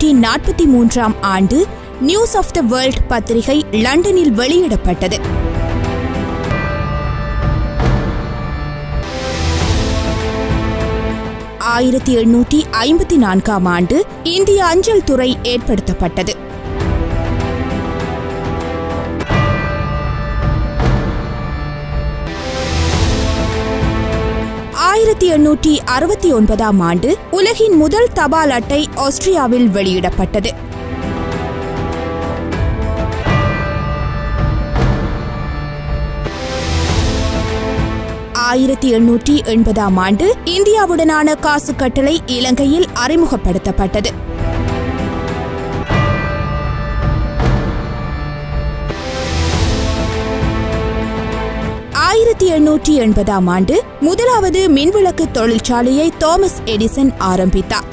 எண்ணூற்றி நாற்பத்தி மூன்றாம் ஆண்டு நியூஸ் ஆஃப் த வேர்ல்ட் பத்திரிகை லண்டனில் வெளியிடப்பட்டது ஆயிரத்தி எண்ணூற்றி ஐம்பத்தி நான்காம் ஆண்டு இந்திய அஞ்சல் துறை ஏற்படுத்தப்பட்டது ஆயிரத்தி எண்ணூற்றி அறுபத்தி ஒன்பதாம் ஆண்டு உலகின் முதல் தபால் அட்டை ஆஸ்திரியாவில் வெளியிடப்பட்டது ஆயிரத்தி எண்ணூற்றி எண்பதாம் ஆண்டு இந்தியாவுடனான காசு கட்டளை இலங்கையில் அறிமுகப்படுத்தப்பட்டது ஆயிரத்தி எண்ணூற்றி எண்பதாம் ஆண்டு முதலாவது மின்விளக்கு தொழிற்சாலையை தாமஸ் எடிசன் ஆரம்பித்தார்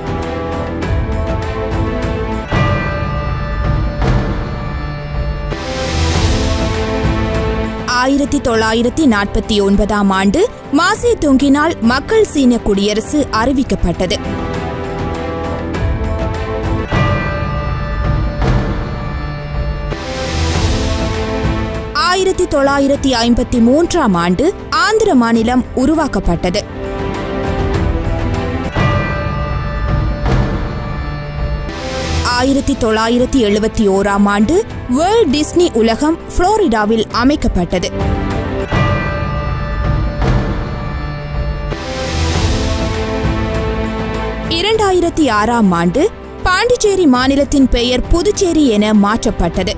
ஆயிரத்தி தொள்ளாயிரத்தி நாற்பத்தி ஒன்பதாம் ஆண்டு மாசே தொங்கினால் மக்கள் சீன குடியரசு அறிவிக்கப்பட்டது ஆயிரத்தி தொள்ளாயிரத்தி ஐம்பத்தி மூன்றாம் ஆண்டு ஆந்திர மாநிலம் உருவாக்கப்பட்டது ஆயிரத்தி தொள்ளாயிரத்தி எழுபத்தி ஓராம் ஆண்டு வேர்ல்ட் டிஸ்னி உலகம் புளோரிடாவில் அமைக்கப்பட்டது இரண்டாயிரத்தி ஆறாம் ஆண்டு பாண்டிச்சேரி மாநிலத்தின் பெயர் புதுச்சேரி என மாற்றப்பட்டது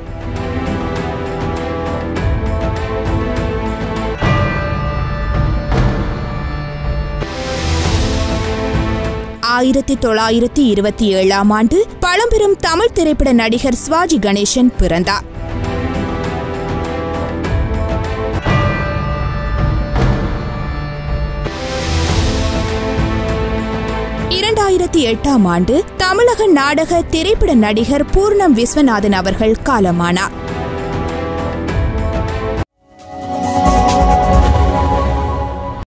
ஆயிரத்தி தொள்ளாயிரத்தி இருபத்தி ஏழாம் ஆண்டு பழம்பெரும் தமிழ் திரைப்பட நடிகர் சிவாஜி கணேசன் பிறந்தார் இரண்டாயிரத்தி எட்டாம் ஆண்டு தமிழக நாடக திரைப்பட நடிகர் பூர்ணம் விஸ்வநாதன் அவர்கள் காலமானார்